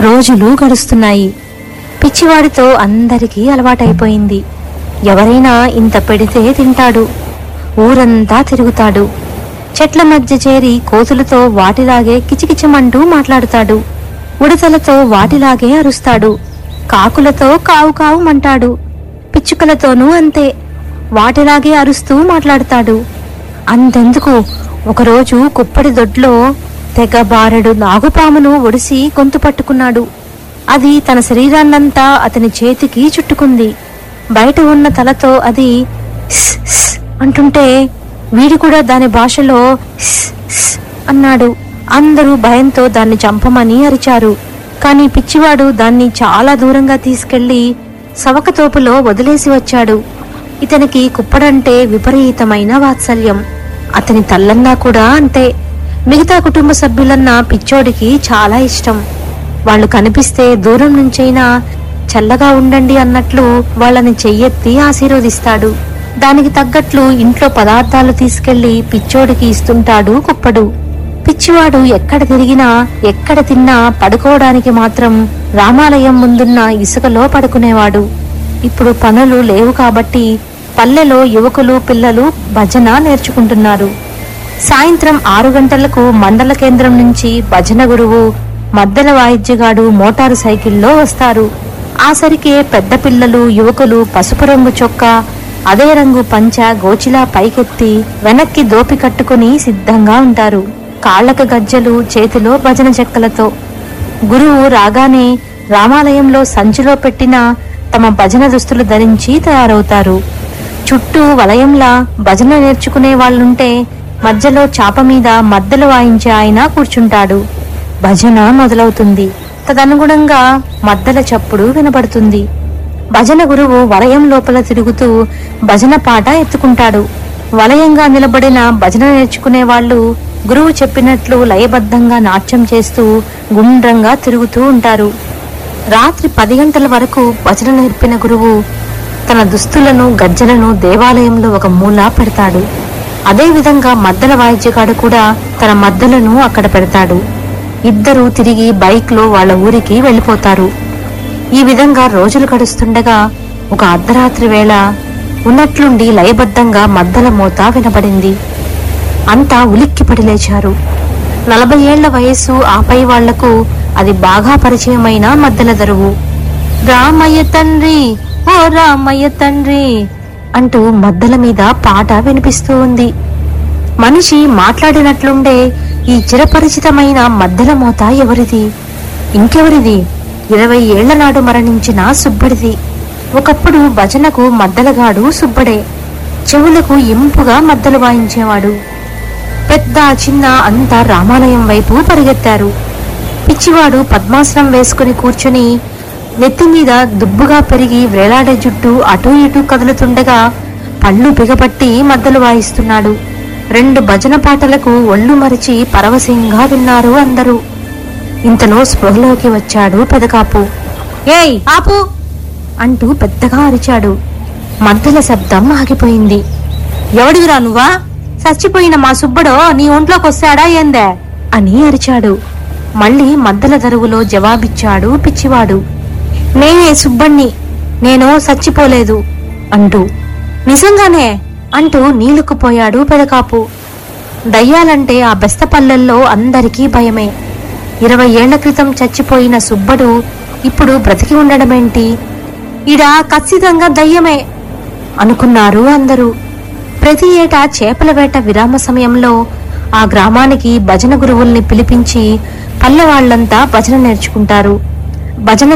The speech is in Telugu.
రోజులు గడుస్తున్నాయి పిచ్చివాడితో అందరికీ అలవాటైపోయింది ఎవరైనా ఇంత పెడితే తింటాడు ఊరంతా తిరుగుతాడు చెట్ల మధ్య చేరి కోతులతో వాటిలాగే కిచకిచమంటూ మాట్లాడుతాడు ఉడతలతో వాటిలాగే అరుస్తాడు కాకులతో కావు కావుమంటాడు పిచ్చుకలతోనూ అంతే వాటిలాగే అరుస్తూ మాట్లాడుతాడు అంతెందుకు ఒకరోజు కుప్పడి దొడ్లో తెగ బారెడు నాగుపామును ఒడిసి గొంతు పట్టుకున్నాడు అది తన శరీరాన్నంతా అతని చేతికి చుట్టుకుంది బయట ఉన్న తలతో అది "స్, స్" అంటుంటే వీడు కూడా దాని భాషలో "స్, స్" అన్నాడు అందరూ భయంతో దాన్ని చంపమని అరిచారు కాని పిచ్చివాడు దాన్ని చాలా దూరంగా తీసుకెళ్లి సవకతోపులో వదిలేసి వచ్చాడు ఇతనికి కుప్పడంటే విపరీతమైన వాత్సల్యం అతని తల్లన్నా కూడా అంతే మిగతా కుటుంబ సభ్యులన్నా పిచ్చోడికి చాలా ఇష్టం వాళ్ళు కనిపిస్తే దూరం నుంచైనా చల్లగా ఉండండి అన్నట్లు వాళ్ళని చెయ్యెత్తి ఆశీర్వదిస్తాడు దానికి తగ్గట్లు ఇంట్లో పదార్థాలు తీసుకెళ్లి పిచ్చోడికి ఇస్తుంటాడు కుప్పడు పిచ్చివాడు ఎక్కడ తిరిగినా ఎక్కడ తిన్నా పడుకోవడానికి మాత్రం రామాలయం ముందున్న ఇసుకలో పడుకునేవాడు ఇప్పుడు పనులు లేవు కాబట్టి పల్లెలో యువకులు పిల్లలు భజన నేర్చుకుంటున్నారు సాయంత్రం ఆరు గంటలకు మండల కేంద్రం నుంచి భజన గురువు మద్దెల వాయిద్యగాడు మోటారు సైకిల్లో వస్తారు ఆ సరికే పెద్ద పిల్లలు యువకులు పసుపు రంగు చొక్కా అదే రంగు పంచ గోచిలా పైకెత్తి వెనక్కి దోపి కట్టుకుని సిద్ధంగా ఉంటారు కాళ్ళకు గజ్జలు చేతిలో భజన చెక్కలతో గురువు రాగానే రామాలయంలో సంచిలో పెట్టిన తమ భజన దుస్తులు ధరించి తయారవుతారు చుట్టూ వలయంలా భజన నేర్చుకునే వాళ్ళుంటే మధ్యలో చాప మీద మద్దలు వాయించే ఆయన కూర్చుంటాడు భజన మొదలవుతుంది తదనుగుణంగా మద్దల చప్పుడు వినబడుతుంది భజన గురువు వలయం లోపల తిరుగుతూ భజన పాట ఎత్తుకుంటాడు వలయంగా నిలబడిన భజన నేర్చుకునే వాళ్ళు గురువు చెప్పినట్లు లయబద్ధంగా నాట్యం చేస్తూ గుండ్రంగా తిరుగుతూ ఉంటారు రాత్రి పది గంటల వరకు భజన నేర్పిన గురువు తన దుస్తులను గజ్జలను దేవాలయంలో ఒక మూల పెడతాడు అదే విధంగా మద్దల వాయిద్యగాడు కూడా తన మద్దలను అక్కడ పెడతాడు ఇద్దరూ తిరిగి బైక్లో వాళ్ళ ఊరికి వెళ్ళిపోతారు ఈ విధంగా రోజులు గడుస్తుండగా ఒక అర్ధరాత్రి వేళ ఉన్నట్లుండి లయబద్ధంగా మద్దల మోత వినబడింది అంతా ఉలిక్కిపడి లేచారు నలభై ఏళ్ల వయస్సు ఆపై వాళ్లకు అది బాగా పరిచయమైన మద్దెల దరువు రామయ్య తండ్రి ఓ రామయ్య తండ్రి అంటూ మద్దల మీద పాట వినిపిస్తూ ఉంది మనిషి మాట్లాడినట్లుండే ఈ చిరపరిచితమైన మద్దెల మోత ఎవరిది ఇంకెవరిది ఇరవై ఏళ్ల నాడు మరణించిన సుబ్బడిది ఒకప్పుడు భజనకు మద్దలగాడు సుబ్బడే చెవులకు ఇంపుగా మద్దలు వాయించేవాడు పెద్ద చిన్న అంతా రామాలయం వైపు పరిగెత్తారు పిచ్చివాడు పద్మాసనం వేసుకుని కూర్చుని నెత్తి మీద దుబ్బుగా పెరిగి వేలాడే జుట్టు అటూ ఇటూ కదులుతుండగా పళ్ళు బిగపట్టి మద్దలు వాయిస్తున్నాడు రెండు భజన పాటలకు ఒళ్ళు మరిచి పరవశంగా విన్నారు అందరూ ఇంతలో స్పృహలోకి వచ్చాడు పెదకాపు ఏయ్ ఆపు అంటూ పెద్దగా అరిచాడు మద్దెల శబ్దం ఆగిపోయింది ఎవడివిరా నువ్వా చచ్చిపోయిన మా సుబ్బడో నీ ఒంట్లోకి వస్తాడా ఏందే అని అరిచాడు మళ్ళీ మద్దల దరువులో జవాబిచ్చాడు పిచ్చివాడు నేనే సుబ్బణ్ణి నేను చచ్చిపోలేదు అంటూ నిజంగానే అంటూ నీలుక్కుపోయాడు పెదకాపు దయ్యాలంటే ఆ బెస్తపల్లెల్లో అందరికీ భయమే ఇరవై ఏళ్ల క్రితం చచ్చిపోయిన సుబ్బడు ఇప్పుడు బ్రతికి ఉండడమేంటి ఇడ ఖచ్చితంగా దయ్యమే అనుకున్నారు అందరూ ప్రతి ఏటా చేపల వేట విరామ సమయంలో ఆ గ్రామానికి భజన గురువుల్ని పిలిపించి పల్లెవాళ్లంతా భజన నేర్చుకుంటారు భజన